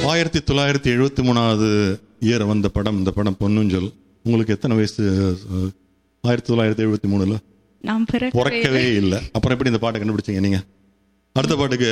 ஆயிரத்தி தொள்ளாயிரத்தி எழுபத்தி மூணாவது இயர் வந்த படம் இந்த படம் பொன்னுஞ்சல் உங்களுக்கு எத்தனை வயசு அஹ், ஆயிரத்தி தொள்ளாயிரத்தி எழுபத்தி மூணுல நான் பிறக்கவே பிறக்கவே இல்லை அப்புறம் எப்படி இந்த பாட்டை கண்டுபிடிச்சீங்க நீங்க அடுத்த பாட்டுக்கு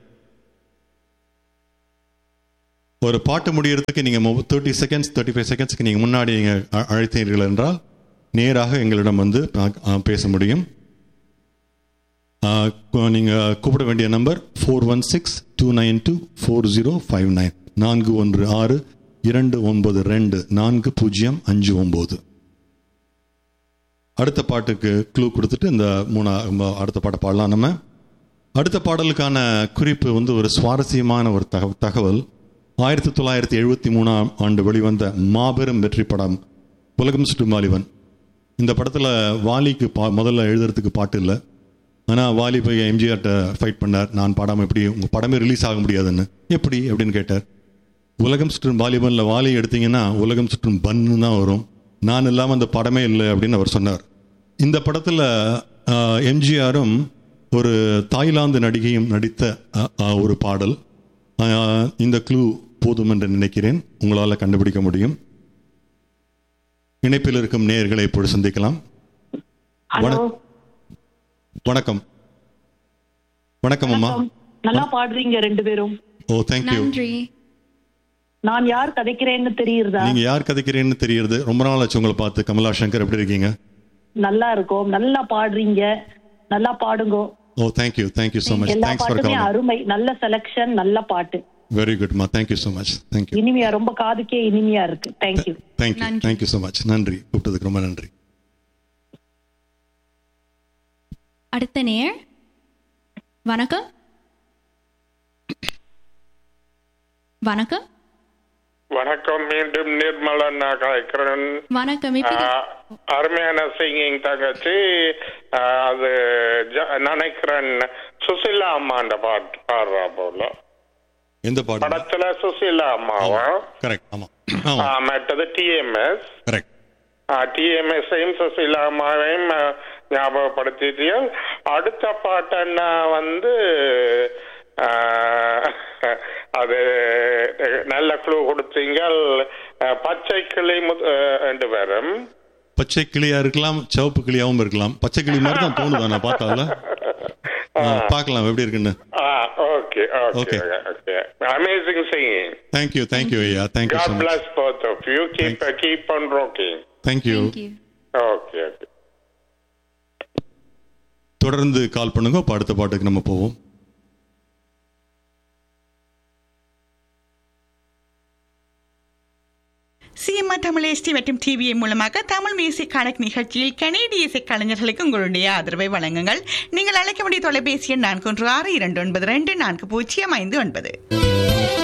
ஒரு பாட்டு முடியறதுக்கு நீங்க தேர்ட்டி செகண்ட்ஸ் தேர்ட்டி ஃபைவ் செகண்ட்ஸ்க்கு நீங்க முன்னாடி நீங்க அ- அழைத்தீர்கள் என்றால் நேராக எங்களிடம் வந்து அ, அ, பேச முடியும் அ, கு- நீங்க கூப்பிட வேண்டிய number four one six two nine two four zero five nine நான்கு ஒன்று ஆறு இரண்டு ஒன்பது ரெண்டு நான்கு பூஜ்ஜியம் அஞ்சு ஒம்பது அடுத்த பாட்டுக்கு க்ளூ கொடுத்துட்டு இந்த மூணா ம- அடுத்த பாட்டை பாடலாம் நம்ம அடுத்த பாடலுக்கான குறிப்பு வந்து ஒரு சுவாரஸ்யமான ஒரு தக தகவல் ஆயிரத்தி தொள்ளாயிரத்தி எழுபத்தி மூணாம் ஆண்டு வெளிவந்த மாபெரும் வெற்றி படம் உலகம் சுற்றும் வாலிபன் இந்த படத்தில் வாலிக்கு பா முதல்ல எழுதுறதுக்கு பாட்டு இல்லை ஆனால் வாலி போய் எம்ஜிஆர்ட்ட ஃபைட் பண்ணார் நான் பாடாமல் எப்படி உங்கள் படமே ரிலீஸ் ஆக முடியாதுன்னு எப்படி அப்படின்னு கேட்டார் உலகம் சுற்றும் வாலிபனில் வாலி எடுத்தீங்கன்னா உலகம் சுற்றும் பன்னு தான் வரும் நான் இல்லாமல் அந்த படமே இல்லை அப்படின்னு அவர் சொன்னார் இந்த படத்தில் எம்ஜிஆரும் ஒரு தாய்லாந்து நடிகையும் நடித்த அஹ், அஹ், ஒரு பாடல் அஹ், இந்த க்ளூ போதும் என்று நினைக்கிறேன் உங்களால் கண்டுபிடிக்க முடியும் இணைப்பில் இருக்கும் நேயர்களை இப்பொழுது சந்திக்கலாம் ஹலோ வணக்கம். வணக்கம் வணக்கம் அம்மா நல்லா பாடுறீங்க ரெண்டு பேரும் ஓ தேங்க்யூ நன்றி நான் யார் கதைக்கிறேன்னு தெரியுறதா நீங்க யார் கதைக்கிறேன்னு தெரியுது ரொம்ப நாள் ஆச்சு உங்களை பார்த்து கமலா சங்கர் எப்படி இருக்கீங்க நல்லா இருக்கும் நல்லா பாடுறீங்க நல்லா பாடுங்க oh thank you thank you so much எல்லா தேங்க்ஸ் ஃபார் பாட்டுமே காலிங் அருமை நல்ல செலக்ஷன் நல்ல பாட்டு வெரி குட்மா தேங்க்யூ ஸோ மச் தேங்க்யூ இனிமையா ரொம்ப காதுக்கே இனிமையா இருக்கு தேங்க்யூ தேங்க்யூ நன்றி. தேங்க்யூ ஸோ மச் நன்றி கூப்பிட்டதுக்கு ரொம்ப நன்றி அடுத்த நேர் வணக்கம் வணக்கம் வணக்கம் மீண்டும் நிர்மலன் நான் கலைக்கிறேன் வணக்கம் எப்படி ஆஹ், அருமையான சிங்கிங் தங்கச்சி ஆஹ், அது ஜ- நினைக்கிறேன் சுசிலா அம்மாண்ட பாட்டு பாடுறா போல எந்த பாட்டு படத்துல சுசிலா அம்மாவா கரெக்ட் ஆமா ஆமா ஆஹ், மற்றது டிஎம்எஸ் கரெக்ட் டிஎம்எஸ்ஸையும் சுசிலா அம்மாவையும் ஆஹ், ஞாபகப்படுத்திட்டீர்கள் அடுத்த பாட்டுன்னா வந்து ஆஹ், அது நல்ல க்ளூ கொடுத்தீங்க ஆஹ், பச்சை கிளி முத்- ஆஹ், ரெண்டு பேரும் பச்சை கிளியா இருக்கலாம் சிவப்பு கிளியாவும் இருக்கலாம் பச்சை கிளி மாதிரி தான் தோணுதா நான் பார்த்தால பார்க்கலாம் எப்படி இருக்குன்னு okay okay Okay. Okay amazing singing thank you thank you ஐயா thank you so God much bless both of you. Keep keep on rocking. Thank you thank you Okay, okay. தொடர்ந்து கால் பண்ணுங்க இப்போ அடுத்த பாட்டுக்கு நம்ம போவோம் சிஎம்ஆர் தமிழ் எஸ்டி மற்றும் டிவிஏ மூலமாக தமிழ் மியூசிக் கணக்கு நிகழ்ச்சியில் கனேடிய இசை கலைஞர்களுக்கு உங்களுடைய ஆதரவை வழங்குங்கள் நீங்கள் அழைக்க வேண்டிய தொலைபேசி எண் நான்கு ஒன்று ஆறு இரண்டு ஒன்பது ரெண்டு நான்கு பூஜ்ஜியம் ஐந்து ஒன்பது